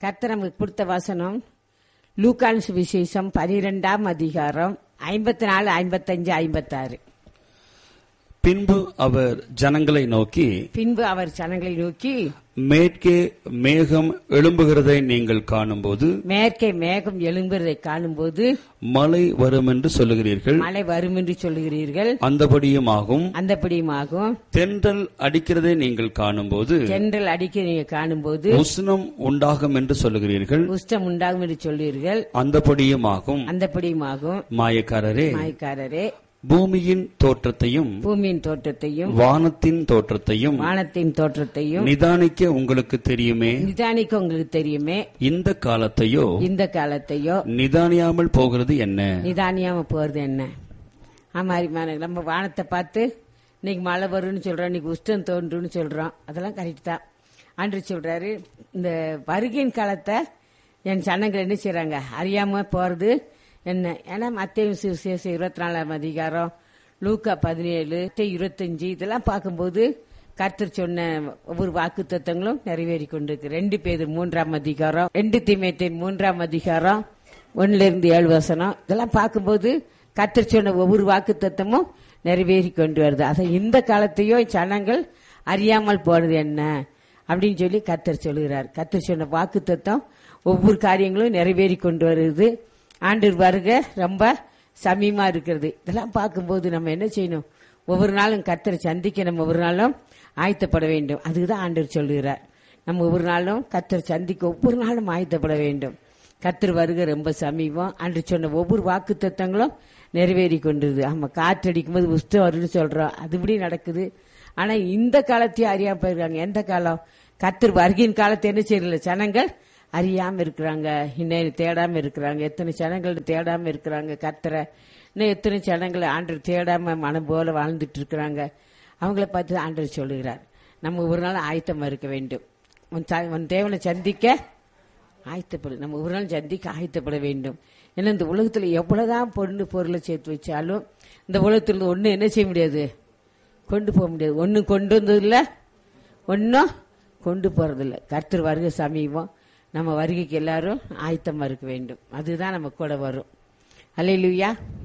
கர்த்தர் நமக்கு கொடுத்த வசனம் லூக்கான் சுவிசேஷம் பனிரெண்டாம் அதிகாரம் ஐம்பத்தி நாலு ஐம்பத்தஞ்சு ஐம்பத்தாறு பின்பு அவர் ஜனங்களை நோக்கி பின்பு அவர் ஜனங்களை நோக்கி மேற்கே மேகம் எழும்புகிறதை நீங்கள் காணும்போது மேற்கே மேகம் எழும்புறதை காணும்போது மழை வரும் என்று சொல்லுகிறீர்கள் மழை வரும் என்று சொல்லுகிறீர்கள் அந்தபடியுமாகும் அந்தபடியுமாகும் தென்றல் அடிக்கிறதை நீங்கள் காணும்போது தென்றல் அடிக்க நீங்க காணும்போது உஷ்ணம் உண்டாகும் என்று சொல்லுகிறீர்கள் உஷ்டம் உண்டாகும் என்று சொல்லுவீர்கள் அந்தபடியுமாகும் அந்தபடியுமாகும் மாயக்காரரே மாய்க்காரரே பூமியின் தோற்றத்தையும் பூமியின் தோற்றத்தையும் வானத்தின் தோற்றத்தையும் வானத்தின் தோற்றத்தையும் நிதானிக்க உங்களுக்கு தெரியுமே நிதானிக்க உங்களுக்கு தெரியுமே இந்த காலத்தையோ இந்த காலத்தையோ நிதானியாமல் போகிறது என்ன நிதானியாம போறது என்ன ஆமா அருமையான நம்ம வானத்தை பார்த்து இன்னைக்கு மழை வரும்னு சொல்றோம் இன்னைக்கு உஷ்டம் தோன்றும்னு சொல்றோம் அதெல்லாம் கரெக்ட் தான் ஆண்டு சொல்றாரு இந்த வருகையின் காலத்தை என் சனங்கள் என்ன செய்றாங்க அறியாம போறது என்ன ஏன்னா மத்திய சுவிசேஷம் இருபத்தி நாலாம் அதிகாரம் லூக்கா பதினேழு இருபத்தஞ்சு இதெல்லாம் பார்க்கும்போது கர்த்தர் சொன்ன ஒவ்வொரு வாக்கு தத்துவங்களும் நிறைவேறி கொண்டிருக்கு ரெண்டு பேர் மூன்றாம் அதிகாரம் ரெண்டு தீமையத்தின் மூன்றாம் அதிகாரம் ஒன்னுல இருந்து ஏழு வசனம் இதெல்லாம் பார்க்கும்போது கர்த்தர் சொன்ன ஒவ்வொரு வாக்கு தத்துவமும் நிறைவேறி கொண்டு வருது அதை இந்த காலத்தையோ ஜனங்கள் அறியாமல் போறது என்ன அப்படின்னு சொல்லி கர்த்தர் சொல்லுகிறார் கர்த்தர் சொன்ன வாக்கு தத்துவம் ஒவ்வொரு காரியங்களும் நிறைவேறி கொண்டு வருது ஆண்டு வருக ரொம்ப சமீபமா இருக்கிறது இதெல்லாம் பார்க்கும்போது நம்ம என்ன செய்யணும் ஒவ்வொரு நாளும் கர்த்தரை சந்திக்க நம்ம ஒவ்வொரு நாளும் ஆயத்தப்பட வேண்டும் அதுதான் ஆண்டவர் சொல்லுகிறார் நம்ம ஒவ்வொரு நாளும் கர்த்தரை சந்திக்க ஒவ்வொரு நாளும் ஆயத்தப்பட வேண்டும் கர்த்தர் வருக ரொம்ப சமீபம் அன்று சொன்ன ஒவ்வொரு வாக்கு தத்தங்களும் நிறைவேறி கொண்டிருது ஆமா காற்றடிக்கும் போது உஷ்டம் வரும்னு சொல்றோம் அதுபடி நடக்குது ஆனா இந்த காலத்தையும் அறியாம போயிருக்காங்க எந்த காலம் கர்த்தர் வருகையின் காலத்தை என்ன செய்யல ஜனங்கள் அறியாம இருக்கிறாங்க இன்னும் தேடாம இருக்கிறாங்க எத்தனை ஜனங்கள் தேடாம இருக்கிறாங்க கர்த்தரை இன்னும் எத்தனை ஜனங்கள் ஆண்டர் தேடாம மனம் போல வாழ்ந்துட்டு இருக்கிறாங்க அவங்கள பார்த்து ஆண்டர் சொல்லுகிறார் நம்ம ஒரு நாள் ஆயத்தமா இருக்க வேண்டும் உன் ச- உன் தேவனை சந்திக்க ஆயத்தப்படு நம்ம ஒரு நாள் சந்திக்க ஆயத்தப்பட வேண்டும் ஏன்னா இந்த உலகத்துல எவ்வளவுதான் பொண்ணு பொருளை சேர்த்து வச்சாலும் இந்த உலகத்துல ஒண்ணு என்ன செய்ய முடியாது கொண்டு போக முடியாது ஒண்ணு கொண்டு வந்தது இல்ல ஒன்னும் கொண்டு போறது இல்ல கர்த்தர் வருகை சமீபம் நம்ம வருகைக்கு எல்லாரும் ஆயத்தமா இருக்க வேண்டும் அதுதான் நம்ம கூட வரும் அல்லையா